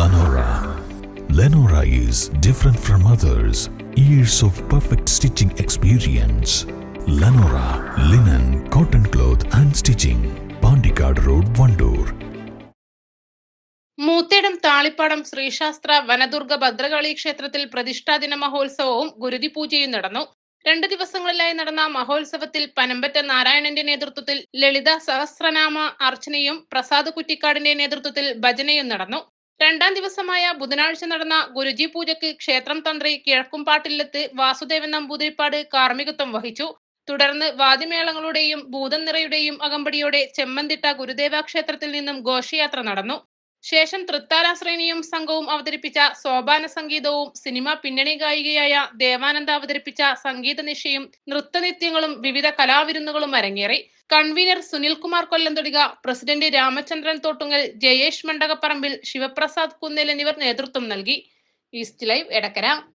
Lenora. Lenora is different from others. Years of perfect stitching experience. Lenora linen, cotton cloth and stitching. Pandikad Road, Vandoor. Moothedam താളിപ്പാടം ശ്രീശാസ്ത്ര Vanadurga Bhadrakali ക്ഷേത്രത്തിൽ പ്രതിഷ്ഠാദിന മഹോത്സവവും ഗുരുതി പൂജയും നടന്നു രണ്ട് ദിവസങ്ങളിലായി നടന്ന മഹോത്സവത്തിൽ പനമ്പറ്റ നാരായണന്റെ നേതൃത്വത്തിൽ ലളിത സഹസ്രനാമ അർച്ചനയും പ്രസാദ് കുറ്റിക്കാടിന്റെ നേതൃത്വത്തിൽ ഭജനയും നടന്നു രണ്ടാം ദിവസമായ ബുധനാഴ്ച നടന്ന ഗുരുജി പൂജയ്ക്ക് ക്ഷേത്രം തന്ത്രി കിഴക്കുംപാട്ടില്ലത്ത് വാസുദേവൻ നമ്പൂതിരിപ്പാട് കാർമ്മികത്വം വഹിച്ചു തുടർന്ന് വാദ്യമേളങ്ങളുടെയും ഭൂതം നിറയുടെയും അകമ്പടിയോടെ ചെമ്മന്തിട്ട ഗുരുദേവ ക്ഷേത്രത്തിൽ നിന്നും ഘോഷയാത്ര നടന്നു ശേഷം തൃത്താല ശ്രേണിയും സംഘവും അവതരിപ്പിച്ച സോപാന സംഗീതവും സിനിമ പിന്നണി ഗായികയായ ദേവാനന്ദ അവതരിപ്പിച്ച സംഗീത നിശയും നൃത്തനിത്യങ്ങളും വിവിധ കലാവിരുന്നുകളും അരങ്ങേറി കൺവീനർ സുനിൽകുമാർ കൊല്ലംതൊടിക പ്രസിഡന്റ് രാമചന്ദ്രൻ തോട്ടുങ്ങൽ ജയേഷ് മണ്ടകപ്പറമ്പിൽ ശിവപ്രസാദ് കുന്നേൽ എന്നിവർ നേതൃത്വം നൽകി ഈസ്റ്റ് ലൈവ് എടക്കര